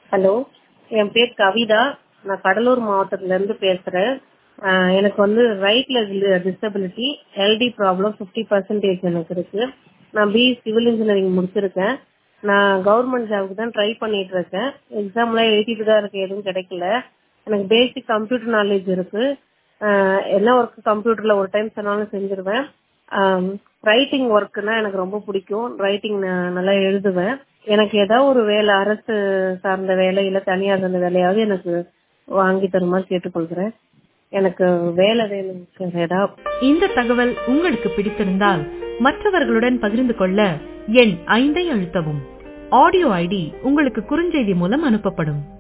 hello என் பேர் கவிதா நான் கடலூர் மாவட்டத்துலேருந்து பேசுகிறேன் எனக்கு வந்து ரைட் லெக்கில் disability LD problem fifty percentage எனக்கு இருக்குது நான் பிஇ சிவில் இன்ஜினியரிங் முடிச்சிருக்கேன் நான் கவர்மெண்ட் ஜாபுக்கு தான் ட்ரை பண்ணிட்டு இருக்கேன் எக்ஸாம்லாம் எழுதிட்டு தான் இருக்கேன் எதுவும் கிடைக்கல எனக்கு பேசிக் கம்ப்யூட்டர் நாலேஜ் இருக்குது என்ன ஒர்க் கம்ப்யூட்டரில் ஒரு டைம் சொன்னாலும் செஞ்சுருவேன் ரைட்டிங் ஒர்க்குனா எனக்கு ரொம்ப பிடிக்கும் ரைட்டிங் நான் நல்லா எழுதுவேன் எனக்கு ஏதாவது ஒரு வேலை அரசு சார்ந்த வேலை இல்லை தனியார் சார்ந்த வேலையாவது எனக்கு வாங்கி தருமாறு கேட்டுக்கொள்கிறேன் எனக்கு வேலை வேணும் சார் ஏதாவது இந்த தகவல் உங்களுக்கு பிடித்திருந்தால் மற்றவர்களுடன் பகிர்ந்து கொள்ள எண் ஐந்தை அழுத்தவும் ஆடியோ ஐடி உங்களுக்கு குறுஞ்செய்தி மூலம் அனுப்பப்படும்